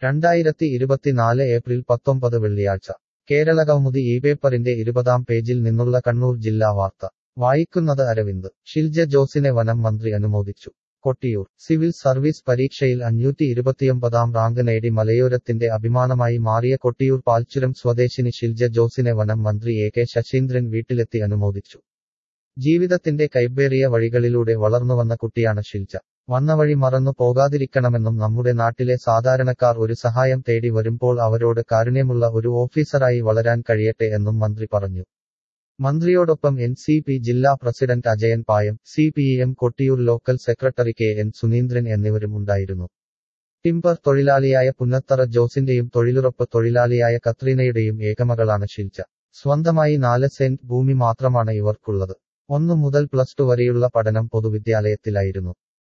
രണ്ടായിരത്തി ഇരുപത്തിനാല് ഏപ്രിൽ പത്തൊമ്പത് വെള്ളിയാഴ്ച കേരളകൗമുദി ഈ പേപ്പറിന്റെ ഇരുപതാം പേജിൽ നിന്നുള്ള കണ്ണൂർ ജില്ലാ വാർത്ത വായിക്കുന്നത് അരവിന്ദ് ഷിൽജ ജോസിനെ വനം മന്ത്രി അനുമോദിച്ചു കൊട്ടിയൂർ സിവിൽ സർവീസ് പരീക്ഷയിൽ അഞ്ഞൂറ്റി ഇരുപത്തിയൊമ്പതാം റാങ്ക് നേടി മലയോരത്തിന്റെ അഭിമാനമായി മാറിയ കൊട്ടിയൂർ പാൽച്ചുരം സ്വദേശിനി ഷിൽജ ജോസിനെ വനം മന്ത്രി എ കെ ശശീന്ദ്രൻ വീട്ടിലെത്തി അനുമോദിച്ചു ജീവിതത്തിന്റെ കൈബേറിയ വഴികളിലൂടെ വളർന്നുവന്ന കുട്ടിയാണ് ഷിൽജ വന്ന വഴി മറന്നു പോകാതിരിക്കണമെന്നും നമ്മുടെ നാട്ടിലെ സാധാരണക്കാർ ഒരു സഹായം തേടി വരുമ്പോൾ അവരോട് കാരുണ്യമുള്ള ഒരു ഓഫീസറായി വളരാൻ കഴിയട്ടെ എന്നും മന്ത്രി പറഞ്ഞു മന്ത്രിയോടൊപ്പം എൻ സി പി ജില്ലാ president Ajayan Payam C P M Kottiyoor local secretary K N Suneendran എന്നിവരും ഉണ്ടായിരുന്നു ടിംബർ തൊഴിലാളിയായ പുന്നത്തറ ജോസിന്റെയും തൊഴിലുറപ്പ് തൊഴിലാളിയായ കത്രീനയുടെയും ഏകമകളാണ് ഷിൽജ സ്വന്തമായി നാല് സെന്റ് ഭൂമി മാത്രമാണ് ഇവർക്കുള്ളത് ഒന്നു മുതൽ പ്ലസ് ടു വരെയുള്ള പഠനം പൊതുവിദ്യാലയത്തിലായിരുന്നു